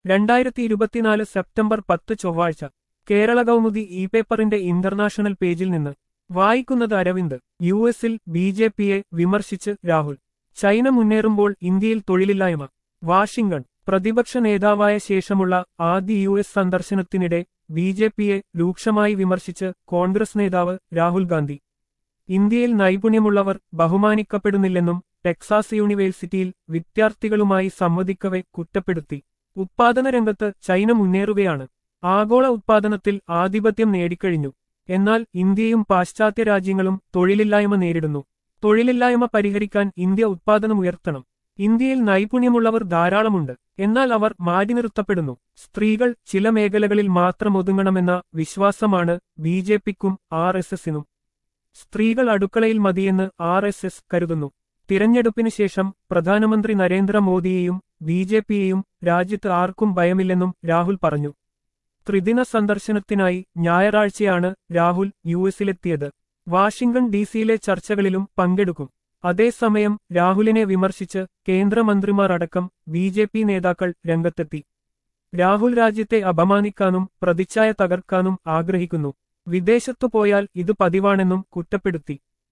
രണ്ടായിരത്തി ഇരുപത്തിനാല് സെപ്റ്റംബർ പത്ത് ചൊവ്വാഴ്ച കേരള കൗമുദി ഇ പേപ്പറിന്റെ ഇന്റർനാഷണൽ പേജിൽ നിന്ന് വായിക്കുന്നത് അരവിന്ദ് യു എസിൽ ബി ജെ പിയെ വിമർശിച്ച് രാഹുൽ ചൈന മുന്നേറുമ്പോൾ ഇന്ത്യയിൽ തൊഴിലില്ലായ്മ വാഷിംഗ്ടൺ പ്രതിപക്ഷ നേതാവായ ശേഷമുള്ള ആദ്യ യു എസ് സന്ദർശനത്തിനിടെ ബി ജെ പിയെ രൂക്ഷമായി വിമർശിച്ച് കോൺഗ്രസ് നേതാവ് രാഹുൽ ഗാന്ധി ഇന്ത്യയിൽ നൈപുണ്യമുള്ളവർ ബഹുമാനിക്കപ്പെടുന്നില്ലെന്നും ടെക്സാസ് യൂണിവേഴ്സിറ്റിയിൽ വിദ്യാർത്ഥികളുമായി സംവദിക്കവെ കുറ്റപ്പെടുത്തി ഉത്പാദന രംഗത്ത് ചൈന മുന്നേറുകയാണ് ആഗോള ഉത്പാദനത്തിൽ ആധിപത്യം നേടിക്കഴിഞ്ഞു എന്നാൽ ഇന്ത്യയും പാശ്ചാത്യ രാജ്യങ്ങളും തൊഴിലില്ലായ്മ നേരിടുന്നു തൊഴിലില്ലായ്മ പരിഹരിക്കാൻ ഇന്ത്യ ഉത്പാദനമുയർത്തണം ഇന്ത്യയിൽ നൈപുണ്യമുള്ളവർ ധാരാളമുണ്ട് എന്നാൽ അവർ മാറ്റി നിർത്തപ്പെടുന്നു സ്ത്രീകൾ ചില മേഖലകളിൽ മാത്രം ഒതുങ്ങണമെന്ന വിശ്വാസമാണ് ബി ജെ പിക്കും ആർ എസ് എസിനും സ്ത്രീകൾ അടുക്കളയിൽ മതിയെന്ന് ആർ എസ് എസ് കരുതുന്നു തിരഞ്ഞെടുപ്പിന് ശേഷം പ്രധാനമന്ത്രി നരേന്ദ്രമോദിയെയും ബി ജെ പിയെയും രാജ്യത്ത് ആർക്കും ഭയമില്ലെന്നും രാഹുൽ പറഞ്ഞു ത്രിദിന സന്ദർശനത്തിനായി ഞായറാഴ്ചയാണ് രാഹുൽ യു എസിലെത്തിയത് വാഷിംഗ്ടൺ ഡിസിയിലെ ചർച്ചകളിലും പങ്കെടുക്കും അതേസമയം രാഹുലിനെ വിമർശിച്ച് കേന്ദ്രമന്ത്രിമാർ അടക്കം ബി ജെ പി നേതാക്കൾ രംഗത്തെത്തി രാഹുൽ രാജ്യത്തെ അപമാനിക്കാനും പ്രതിച്ഛായ തകർക്കാനും ആഗ്രഹിക്കുന്നു വിദേശത്തു പോയാൽ ഇത് പതിവാണെന്നും കുറ്റപ്പെടുത്തി